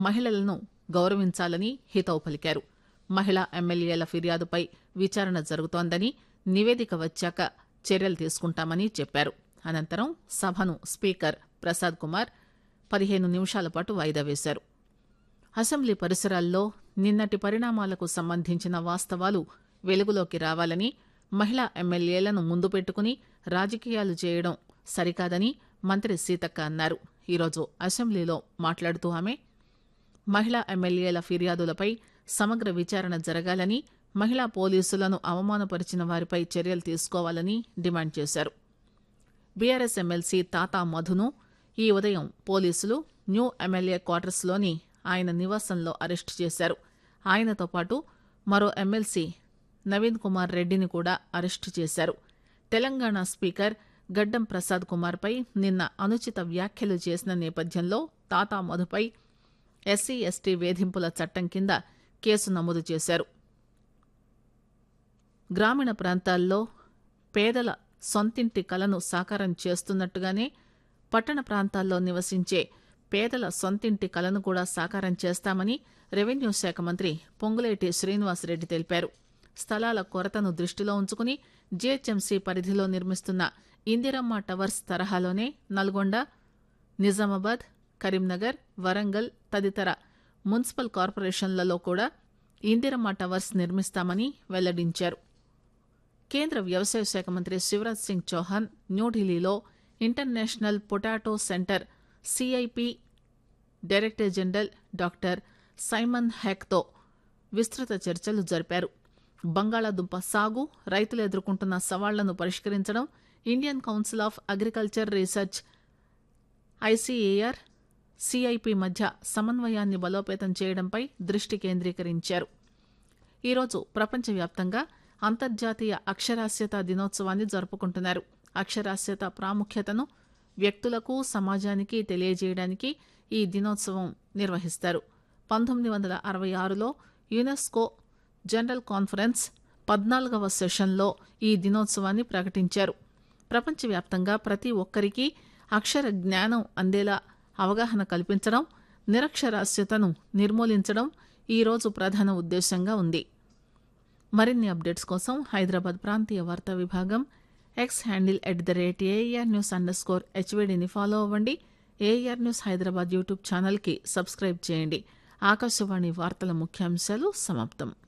మహిళలను గౌరవించాలని హితవు పలికారు మహిళా ఎమ్మెల్యేల ఫిర్యాదుపై విచారణ జరుగుతోందని నివేదిక వచ్చాక చర్యలు తీసుకుంటామని చెప్పారు అనంతరం సభను స్పీకర్ ప్రసాద్ కుమార్ పదిహేను నిమిషాల పాటు వాయిదా వేశారు అసెంబ్లీ పరిసరాల్లో నిన్నటి పరిణామాలకు సంబంధించిన వాస్తవాలు వెలుగులోకి రావాలని మహిళా ఎమ్మెల్యేలను ముందు పెట్టుకుని రాజకీయాలు చేయడం సరికాదని మంత్రి సీతక్క అన్నారు ఈరోజు అసెంబ్లీలో మాట్లాడుతూ ఆమె మహిళా ఎమ్మెల్యేల ఫిర్యాదులపై సమగ్ర విచారణ జరగాలని మహిళా పోలీసులను అవమానపరిచిన వారిపై చర్యలు తీసుకోవాలని డిమాండ్ చేశారు బీఆర్ఎస్ ఎమ్మెల్సీ తాతా మధును ఈ ఉదయం పోలీసులు న్యూ ఎమ్మెల్యే క్వార్టర్స్లోని ఆయన నివాసంలో అరెస్టు చేశారు ఆయనతో పాటు మరో ఎమ్మెల్సీ నవీన్ కుమార్ రెడ్డిని కూడా అరెస్టు చేశారు తెలంగాణ స్పీకర్ గడ్డం ప్రసాద్ కుమార్పై నిన్న అనుచిత వ్యాఖ్యలు చేసిన నేపథ్యంలో తాతా మధుపై ఎస్సీ ఎస్టీ వేధింపుల చట్టం కింద కేసు నమోదు చేశారు గ్రామీణ ప్రాంతాల్లో పేదల సొంతింటి కలను సాకారం చేస్తున్నట్టుగానే పట్టణ ప్రాంతాల్లో నివసించే పేదల సొంతింటి కలను కూడా సాకారం చేస్తామని రెవెన్యూ శాఖ మంత్రి పొంగులేటి శ్రీనివాసరెడ్డి తెలిపారు స్థలాల కొరతను దృష్టిలో ఉంచుకుని జీహెచ్ఎంసీ పరిధిలో నిర్మిస్తున్న ఇందిరమ్మ టవర్స్ తరహాలోనే నల్గొండ నిజామాబాద్ కరీంనగర్ వరంగల్ తదితర మున్సిపల్ కార్పొరేషన్లలో కూడా ఇందిరమ్మ టవర్స్ నిర్మిస్తామని వెల్లడించారు కేంద్ర వ్యవసాయ శాఖ మంత్రి శివరాజ్ సింగ్ చౌహాన్ న్యూఢిల్లీలో international potato centre CIP director general doctor Simon హ్యాక్తో విస్తృత చర్చలు జరిపారు బంగాళాదుంప సాగు రైతులు ఎదుర్కొంటున్న సవాళ్లను పరిష్కరించడం Indian council of agriculture research ICAR CIP మధ్య సమన్వయాన్ని బలోపేతం చేయడంపై దృష్టి కేంద్రీకరించారు ఈరోజు ప్రపంచవ్యాప్తంగా అంతర్జాతీయ అక్షరాస్యత దినోత్సవాన్ని జరుపుకుంటున్నారు అక్షరాస్యత ప్రాముఖ్యతను వ్యక్తులకు సమాజానికి తెలియజేయడానికి ఈ దినోత్సవం నిర్వహిస్తారు పంతొమ్మిది వందల అరవై ఆరులో యునెస్కో జనరల్ కాన్ఫరెన్స్ పద్నాలుగవ సెషన్లో ఈ దినోత్సవాన్ని ప్రకటించారు ప్రపంచవ్యాప్తంగా ప్రతి ఒక్కరికి అక్షర జ్ఞానం అందేలా అవగాహన కల్పించడం నిరక్షరాస్యతను నిర్మూలించడం ఈ రోజు ప్రధాన ఉద్దేశంగా ఉంది మరిన్ని అప్డేట్స్ కోసం హైదరాబాద్ ప్రాంతీయ వార్తా విభాగం X handle at the rate AR news underscore స్కోర్ హెచ్వీడీని ఫాలో అవ్వండి ఏఆర్ న్యూస్ హైదరాబాద్ యూట్యూబ్ ఛానల్కి సబ్స్క్రైబ్ చేయండి ఆకాశవాణి వార్తల ముఖ్యాంశాలు సమాప్తం